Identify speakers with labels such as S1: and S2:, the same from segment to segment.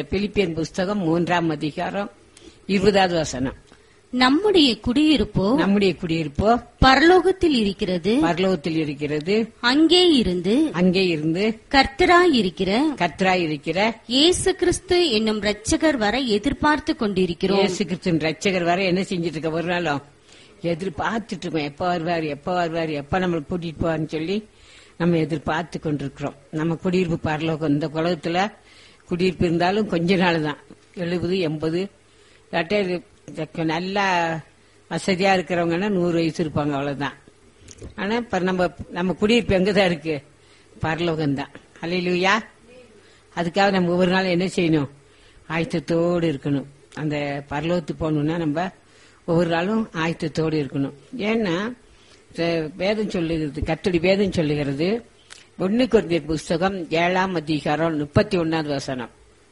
S1: Philippian புஸ்தகம் மூன்றாம் அதிகாரம் இருபதாவது வசனம்
S2: நம்முடைய குடியிருப்போ
S1: நம்முடைய குடியிருப்போ
S2: பரலோகத்தில் இருக்கிறது
S1: பரலோகத்தில் இருக்கிறது
S2: அங்கே இருந்து
S1: அங்கே இருந்து
S2: கர்த்தராய் இருக்கிற
S1: கர்த்தராய் இருக்கிற
S2: இயேசு கிறிஸ்து என்னும் இரட்சகர் வர எதிர்பார்த்து கொண்டிருக்கிறோம்
S1: இயேசு கிறிஸ்துவின் ரட்சகர் வர என்ன செஞ்சிட்டு இருக்க ஒரு நாளும் எதிர்பார்த்துட்டு இருக்கோம் எப்ப வருவார் எப்ப வருவார் எப்ப நம்மளை கூட்டிட்டு போவார்னு சொல்லி நம்ம எதிர்பார்த்து கொண்டிருக்கிறோம் நம்ம குடியிருப்பு பரலோகம் இந்த உலகத்துல குடியிருப்பு இருந்தாலும் கொஞ்ச நாள் தான் எழுபது எண்பது இல்லாட்டா இது இதுக்கு நல்லா வசதியா இருக்கிறவங்கன்னா நூறு வயசு இருப்பாங்க அவ்வளவுதான் ஆனா இப்ப நம்ம நம்ம குடியிருப்பு எங்கதான் இருக்கு பரலோகம் தான் அலையிலுயா அதுக்காக நம்ம ஒவ்வொரு நாள் என்ன செய்யணும் ஆயத்தத்தோடு இருக்கணும் அந்த பரலோகத்துக்கு போகணும்னா நம்ம ஒவ்வொரு நாளும் ஆயத்தத்தோடு இருக்கணும் ஏன்னா வே- வேதம் சொல்லுகிறது கத்தடி வேதம் சொல்லுகிறது ஒன்னு குறைந்த புஸ்தகம் ஏழாம் அதிகாரம் முப்பத்தி ஒன்னாவது வசனம்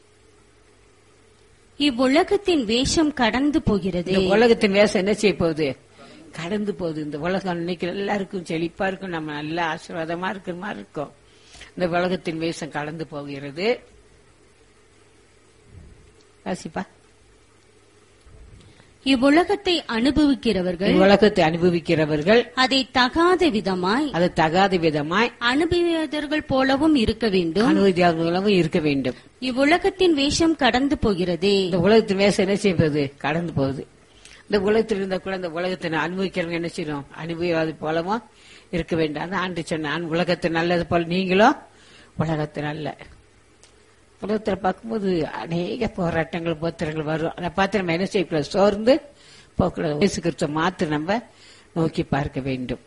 S2: இவ்வுலகத்தின் வேஷம் கடந்து போகிறது
S1: இந்த உலகத்தின் வேஷம் என்ன செய்ய போகுது கடந்து போகுது இந்த உலகம் இன்னைக்கு எல்லாருக்கும் செழிப்பா இருக்கும் நம்ம நல்ல ஆசீர்வாதமா இருக்கிற மாதிரி இருக்கும் இந்த உலகத்தின் வேஷம் கடந்து போகிறது வாசிப்பா
S2: இவ்வுலகத்தை அனுபவிக்கிறவர்கள்
S1: உலகத்தை அனுபவிக்கிறவர்கள்
S2: அதை தகாத விதமாய்
S1: அது தகாத விதமாய்
S2: அனுபவியதர்கள் போலவும் இருக்க வேண்டும்
S1: அனுமதியாளர்களும் இருக்க வேண்டும்
S2: இவ்வுலகத்தின் வேஷம் கடந்து போகிறதே
S1: இந்த உலகத்தின் வேஷம் என்ன செய்வது கடந்து போகுது இந்த உலகத்தில் இருந்த கூட இந்த உலகத்தை அனுபவிக்கிறவங்க என்ன செய்யணும் அனுபவியாது போலவும் இருக்க வேண்டாம் அதான் ஆண்டு சொன்னான் உலகத்தை நல்லது போல நீங்களும் உலகத்தை நல்ல உலகத்துல பார்க்கும்போது அநேக போராட்டங்கள் போத்திரங்கள் வரும் அதை பார்த்து நம்ம என்ன செய்யக்கூடாது சோர்ந்து போகக்கூடாது இயேசு கிறிஸ்துவ மாத்திரம் நம்ம நோக்கி பார்க்க வேண்டும்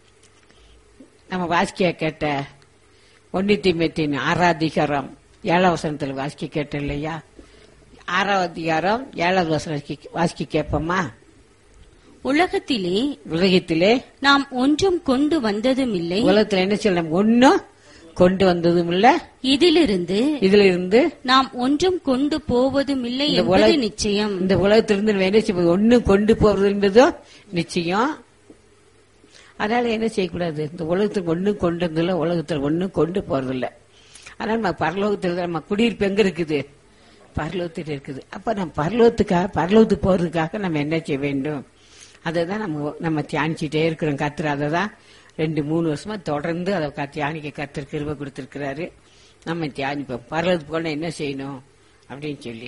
S1: நம்ம வாசிக்க கேட்ட ஒன்னித்தி மெத்தின் ஆறாதிகாரம் ஏழாம் வசனத்துல வாசிக்க கேட்டோம் இல்லையா ஆறாவது அதிகாரம் ஏழாவது வசனம் வாசிக்க- வாசிக்க கேட்போமா
S2: உலகத்திலே
S1: உலகத்திலே
S2: நாம் ஒன்றும் கொண்டு வந்ததும் இல்லை
S1: உலகத்துல என்ன சொல்லணும் ஒன்னும் கொண்டு வந்ததும் இல்ல
S2: இதிலிருந்து
S1: இதுல இருந்து
S2: நாம் ஒன்றும் கொண்டு போவதும் இல்லை
S1: இந்த
S2: என்பது
S1: உலக-
S2: நிச்சயம்
S1: இந்த உலகத்திலிருந்து நம்ம என்ன செய்ய ஒன்னு கொண்டு போறது என்பதும் நிச்சயம் அதனால என்ன செய்யக்கூடாது இந்த உலகத்துக்கு ஒன்னும் கொண்டு வந்ததில்ல உலகத்துல ஒன்னும் கொண்டு போறதில்ல அதனால நம்ம பரலோகத்துல தான் நம்ம குடியிருப்பு எங்க இருக்குது பரலோகத்தில் இருக்குது அப்ப நம்ம பரலோகத்துக்காக பரலோகத்துக்கு போறதுக்காக நம்ம என்ன செய்ய வேண்டும் அதை தான் நம்ம நம்ம தியானிச்சுட்டே இருக்கிறோம் கத்துற அதை தான் ரெண்டு மூணு வருஷமா தொடர்ந்து அதை க- தியானிக்க கத்தர் கிருப கொடுத்திருக்கிறாரு நம்ம தியானிப்போம் பரலோகத்துக்கு போனா என்ன செய்யணும் அப்படின்னு சொல்லி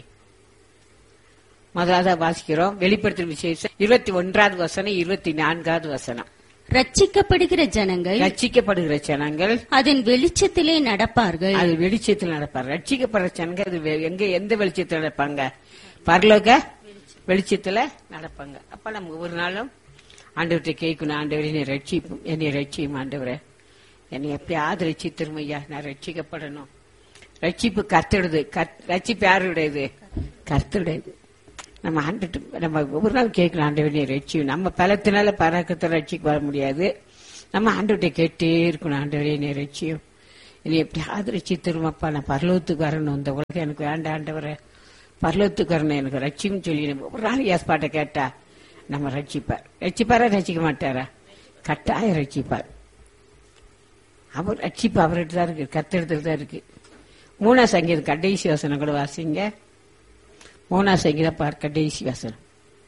S1: முதலாவது வாசிக்கிறோம் வெளிப்படுத்தும் விசேஷம் இருபத்தி ஒன்றாவது வசனம் இருபத்தி நான்காவது வசனம்
S2: ரட்சிக்கப்படுகிற ஜனங்கள்
S1: ரட்சிக்கப்படுகிற ஜனங்கள்
S2: அதன் வெளிச்சத்திலே நடப்பார்கள்
S1: அது வெளிச்சத்தில் நடப்பார் ரட்சிக்கப்படுற ஜனங்கள் அது வெ- எங்க எந்த வெளிச்சத்தில் நடப்பாங்க பரலோக வெளிச்சத்துல நடப்பாங்க அப்ப நம்ம ஒவ்வொரு நாளும் ஆண்டவர்கிட்ட கேட்கணும் ஆண்டவரே என்னை ரட்சிப்பும் என்னை ரட்சியும் ஆண்டவரே என்னை எப்பயாவது ரட்சித்திரும் ஐயா நான் ரட்சிக்கப்படணும் ரட்சிப்பு கர்த்தருடையது கர்த்- ரட்சிப்பு யாருடையது கர்த்தருடையது நம்ம ஆண்டுட்டு நம்ம ஒவ்வொரு நாள் கேட்கலாம் ஆண்டவரே ரட்சியும் நம்ம பலத்தினால பறக்கத்தை ரட்சிக்க வர முடியாது நம்ம ஆண்டவர்கிட்ட கேட்டே இருக்கணும் ஆண்டவரே என்னை ரட்சியும் என்னை எப்படியாவது ரட்சித்திருமப்பா நான் பரலோகத்துக்கு வரணும் இந்த உலகம் எனக்கு வேண்டாம் ஆண்டவரே பரலோகத்துக்கு வரணும் எனக்கு ரட்சியும் சொல்லி நம்ம ஒரு நாள் ஏற்பாட்டை கேட்டா நம்ம ரட்சிப்பார் ரட்சிப்பாரா ரட்சிக்க மாட்டாரா கட்டாயம் ரட்சிப்பார் அவர் ரட்சிப்பு அவர்கிட்ட தான் இருக்கு கத்தெடுத்துல தான் இருக்கு மூணா சங்கீதம் கடைசி வசனம் கூட வாசிங்க மூணா சங்கீதம் பார் கடைசி வசனம்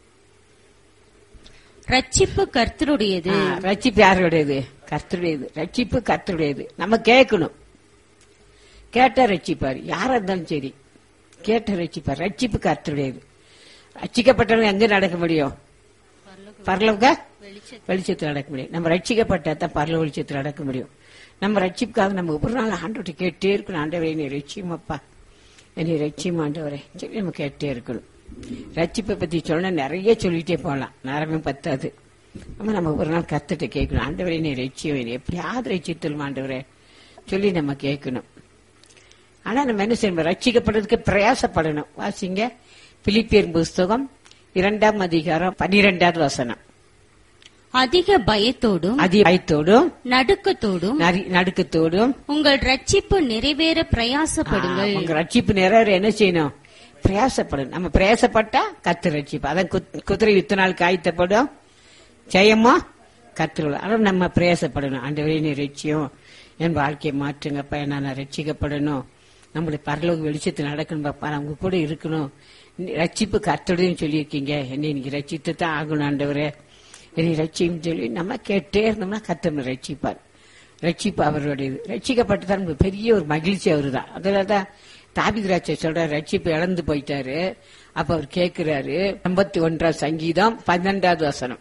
S2: ரட்சிப்பு கர்த்தருடையது
S1: ஆ, ரட்சிப்பு யாருடையது கர்த்தருடையது ரட்சிப்பு கர்த்தருடையது நம்ம கேட்கணும் கேட்டா ரட்சிப்பார் யாரா இருந்தாலும் சரி கேட்ட ரட்சிப்பார் ரட்சிப்பு கர்த்தருடையது ரட்சிக்கப்பட்டவங்க எங்க நடக்க முடியும் பரலோக வெளிச்சத்தில் நடக்க முடியும் நம்ம ரட்சிக்கப்பட்டா தான் பரலோக வெளிச்சத்தில் நடக்க முடியும் நம்ம ரட்சிப்புக்காக நம்ம ஒவ்வொரு நாள் ஆண்டவர்கிட்ட கேட்டே இருக்கணும் ஆண்டவரே என்னை ரட்சியமப்பா என்னை ரட்சியம் ஆண்டவரே சொல்லி நம்ம கேட்டே இருக்கணும் ரட்சிப்பை பத்தி சொன்னா நிறைய சொல்லிட்டே போகலாம் நேரமே பத்தாது நம்ம நம்ம ஒரு நாள் கத்துட்டு கேட்கணும் ஆண்டவரே என்னை ரட்சியம் என்னை எப்படியாவது ரட்சித்தல் ஆண்டவரே சொல்லி நம்ம கேட்கணும் ஆனா நம்ம என்ன செய்யணும் ரட்சிக்கப்படுறதுக்கு பிரயாசப்படணும் வாசிங்க பிலிப்பியர் புஸ்தகம் இரண்டாம் அதிகாரம் பன்னிரெண்டாவது வசனம்
S2: அதிக பயத்தோடும்
S1: அதிகாயத்தோடும்
S2: நடுக்கத்தோடும்
S1: நடுக்கத்தோடும்
S2: உங்கள் ரட்சிப்பு நிறைவேற பிரயாசப்படுங்கள்
S1: உங்க ரட்சிப்பு நிறைவேற என்ன செய்யணும் பிரயாசப்படணும் நம்ம பிரயாசப்பட்டா கத்து ரட்சிப்பு அதான் குத்- குதிரை யுத்த நாள் காய்த்தப்படும் ஜெயமா கத்துருவோம் ஆனால் நம்ம பிரயாசப்படணும் ஆண்டவரே நீ ரட்சியம் என் வாழ்க்கையை மாற்றுங்கப்பா நான் ரட்சிக்கப்படணும் நம்மளுடைய பரலோக வெளிச்சத்தில் நடக்கணும் பாப்பா நான் உங்க கூட இருக்கணும் நீ ரட்சிப்பு கர்த்தருடையும் சொல்லியிருக்கீங்க என்னை நீங்க ரட்சித்து தான் ஆகணும் ஆண்டவரே என்னை ரட்சியும் சொல்லி நம்ம கேட்டே இருந்தோம்னா கர்த்தர் ரட்சிப்பார் ரட்சிப்பு அவருடையது ரட்சிக்கப்பட்டு தான் நமக்கு பெரிய ஒரு மகிழ்ச்சி அவரு தான் அதனாலதான் தாபிதிராட்சை சொல்ற ரட்சிப்பு இழந்து போயிட்டாரு அப்ப அவர் கேட்கிறாரு ஐம்பத்தி ஒன்றாம் சங்கீதம் பன்னெண்டாவது வசனம்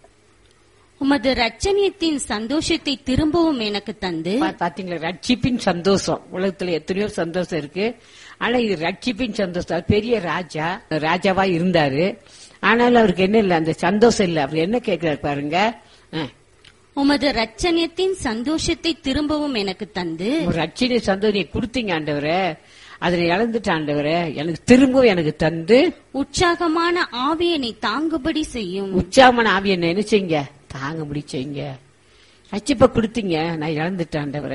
S2: உமது ரட்சணியத்தின் சந்தோஷத்தை திரும்பவும் எனக்கு தந்து
S1: பா- பாத்தீங்களா ரட்சிப்பின் சந்தோஷம் உலகத்துல எத்தனையோ சந்தோஷம் இருக்கு ஆனா இது ரட்சிப்பின் சந்தோஷம் அவர் பெரிய ராஜா ராஜாவா இருந்தாரு ஆனாலும் அவருக்கு என்ன இல்ல அந்த சந்தோஷம் இல்ல அவர் என்ன கேட்கிறாரு பாருங்க அஹ்,
S2: உமது ரட்சணியத்தின் சந்தோஷத்தை திரும்பவும் எனக்கு தந்து
S1: ஒரு ரட்சினை சந்தோஷம் நீ கொடுத்தீங்க ஆண்டவரே அதை இழந்துட்ட ஆண்டவரே எனக்கு திரும்பவும் எனக்கு தந்து
S2: உற்சாகமான ஆவியனை தாங்குபடி செய்யும்
S1: உற்சாகமான ஆவியை என்ன செய்யுங்க தாங்க முடி செய்யுங்க ரட்சிப்ப கொடுத்தீங்க நான் இழந்துட்டேன் ஆண்டவரே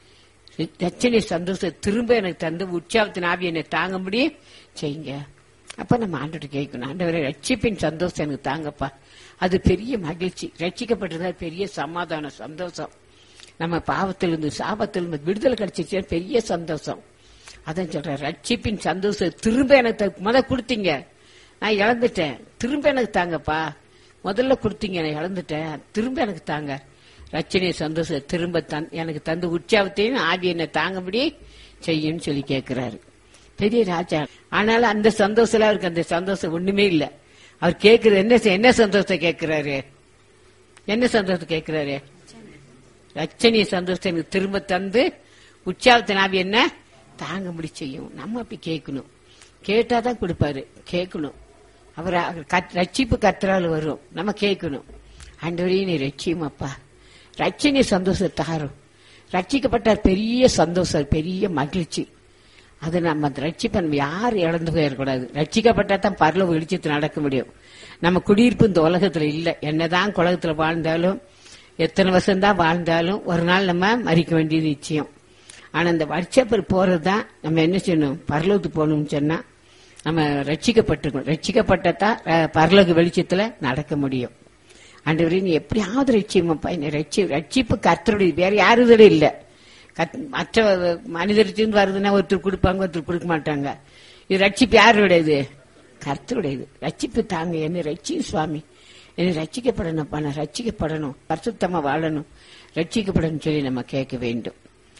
S1: ரச்சனை சந்தோஷம் திரும்ப எனக்கு தந்து உற்சாகத்தின் ஆவி என்னை தாங்க முடி செய்யுங்க அப்ப நம்ம ஆண்டோட கேட்கணும் ஆண்டவரே ரட்சிப்பின் சந்தோஷம் எனக்கு தாங்கப்பா அது பெரிய மகிழ்ச்சி ரட்சிக்கப்பட்டதா பெரிய சமாதானம் சந்தோஷம் நம்ம பாவத்திலிருந்து சாபத்திலிருந்து விடுதலை கிடைச்சிச்சு பெரிய சந்தோஷம் அதான் சொல்றேன் ரட்சிப்பின் சந்தோஷம் திரும்ப எனக்கு த- முத கொடுத்தீங்க நான் இழந்துட்டேன் திரும்ப எனக்கு தாங்கப்பா முதல்ல கொடுத்தீங்க நான் இழந்துட்டேன் திரும்ப எனக்கு தாங்க ரச்சனை சந்தோஷம் திரும்ப தந் எனக்கு தந்து உற்சாகத்தையும் ஆவி என்னை தாங்கபடி செய்யுன்னு சொல்லி கேட்கிறாரு பெரிய ராஜா ஆனாலும் அந்த சந்தோஷத்துல அவருக்கு அந்த சந்தோஷம் ஒண்ணுமே இல்ல அவர் கேட்கிறது என்ன செ- என்ன சந்தோஷத்தை கேட்கிறாரு என்ன சந்தோஷத்தை கேட்கிறாரு ரச்சனைய சந்தோஷத்தை எனக்கு திரும்ப தந்து உற்சாகத்தின் ஆவி என்ன தாங்க முடி செய்யும் நம்ம அப்படி கேட்கணும் கேட்டாதான் கொடுப்பாரு கேட்கணும் அவர் ரட்சிப்பு கத்துறாள் வரும் நம்ம கேட்கணும் ஆண்டவரே நீ ரட்சியும் அப்பா ரட்சணி சந்தோஷம் தாரும் ரட்சிக்கப்பட்டார் பெரிய சந்தோஷம் பெரிய மகிழ்ச்சி அது நம்ம அந்த ரட்சிப்பை நம்ம யாரும் இழந்து போயிடக்கூடாது ரட்சிக்கப்பட்டா தான் பரலோக வெளிச்சத்து நடக்க முடியும் நம்ம குடியிருப்பு இந்த உலகத்துல இல்ல என்னதான் குலகத்துல வாழ்ந்தாலும் எத்தனை வருஷம் தான் வாழ்ந்தாலும் ஒரு நாள் நம்ம மறிக்க வேண்டியது நிச்சயம் ஆனா அந்த வட்சப்பர் போறதுதான் நம்ம என்ன செய்யணும் பரலோகத்துக்கு போகணும்னு சொன்னா நம்ம ரட்சிக்கப்பட்டிருக்கணும் ரட்சிக்கப்பட்டதான் அஹ், பரலோக வெளிச்சத்துல நடக்க முடியும் ஆண்டவரே நீ எப்படியாவது ரட்சியமாப்பா என்னை ரட்சி ரட்சிப்பு கர்த்தருடைய வேற யாருதோட இல்ல கத்- மற்ற மனிதர்கிட்ட வருதுன்னா ஒருத்தர் கொடுப்பாங்க ஒருத்தர் கொடுக்க மாட்டாங்க இது ரட்சிப்பு யாருடையது கர்த்தருடையது ரட்சிப்பு தாங்க என்னை ரட்சி சுவாமி என்னை ரட்சிக்கப்படணும்ப்பா நான் ரட்சிக்கப்படணும் பரிசுத்தமா வாழணும் ரட்சிக்கப்படணும் சொல்லி நம்ம கேட்க வேண்டும்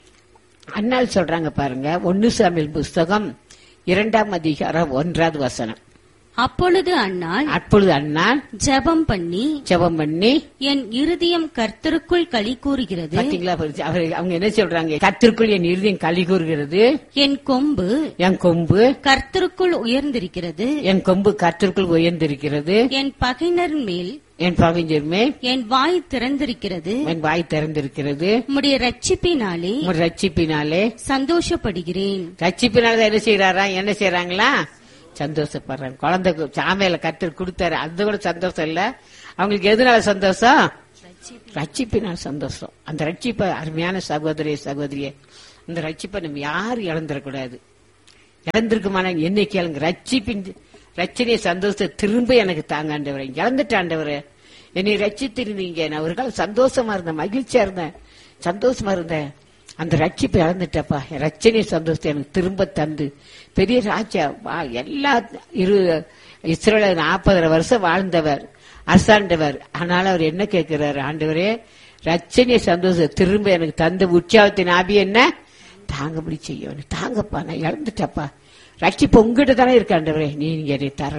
S1: அண்ணால் சொல்றாங்க பாருங்க ஒன்னு சாமியல் புஸ்தகம் இரண்டாம் அதிகாரம் ஒன்றாவது வசனம்
S2: அப்பொழுது அன்னாள்
S1: அப்பொழுது அண்ணான்
S2: ஜெபம் பண்ணி
S1: ஜெபம் பண்ணி
S2: என் இருதயம் கர்த்தருக்குள் களி கூறுகிறது
S1: பாத்தீங்களா அவர் அவர் அவங்க என்ன சொல்றாங்க கத்திற்குள் என் இறுதியம் களி கூறுகிறது
S2: என் கொம்பு
S1: என் கொம்பு
S2: கர்த்தருக்குள் உயர்ந்திருக்கிறது
S1: என் கொம்பு கத்திற்குள் உயர்ந்திருக்கிறது
S2: என் பகைஞர் மேல்
S1: என் பவிஞ்சர் மேல்
S2: என் வாய் திறந்திருக்கிறது
S1: என் வாய் திறந்திருக்கிறது
S2: உம்முடைய ரட்சிப்பினாலே
S1: உன் ரட்சிப்பினாலே
S2: சந்தோஷப்படுகிறேன்
S1: ரட்சிப்பினால என்ன செய்யறாரா என்ன செய்யறாங்களா சந்தோஷப்படுறாங்க குழந்தை சாமையில கத்தர் கொடுத்தாரு அது கூட சந்தோஷம் இல்ல அவங்களுக்கு எதனால சந்தோஷம் ரட்சிப்பினால் சந்தோஷம் அந்த ரட்சிப்பை அருமையான சகோதரி சகோதரியே அந்த ரட்சிப்பை நம்ம யாரும் இழந்துடக்கூடாது இழந்திருக்குமான என்ன கேளுங்க ரட்சிப்பின் ரச்சனைய சந்தோஷத்தை திரும்ப எனக்கு தாங்க ஆண்டவரே இழந்துட்ட ஆண்டவரே என்னை ரட்சித்திருந்தீங்க நான் ஒரு காலம் சந்தோஷமா இருந்தேன் மகிழ்ச்சியா இருந்தேன் சந்தோஷமா இருந்தேன் அந்த ரட்சிப்பை இழந்துட்டப்பா என் ரட்சணைய சந்தோஷத்தை எனக்கு திரும்ப தந்து பெரிய ராஜா வா எல்லா இரு இஸ்ரேல நாற்பது வருஷம் வாழ்ந்தவர் அரசாண்டவர் ஆனாலும் அவர் என்ன கேட்கிறாரு ஆண்டவரே ரட்சணைய சந்தோஷம் திரும்ப எனக்கு தந்த உற்சாகத்தின் ஆபி என்ன தாங்கபடி செய்ய தாங்கப்பா நான் இழந்துட்டப்பா ரட்சிப்பு உங்ககிட்ட தானே இருக்காண்டவரே நீ என்னை தர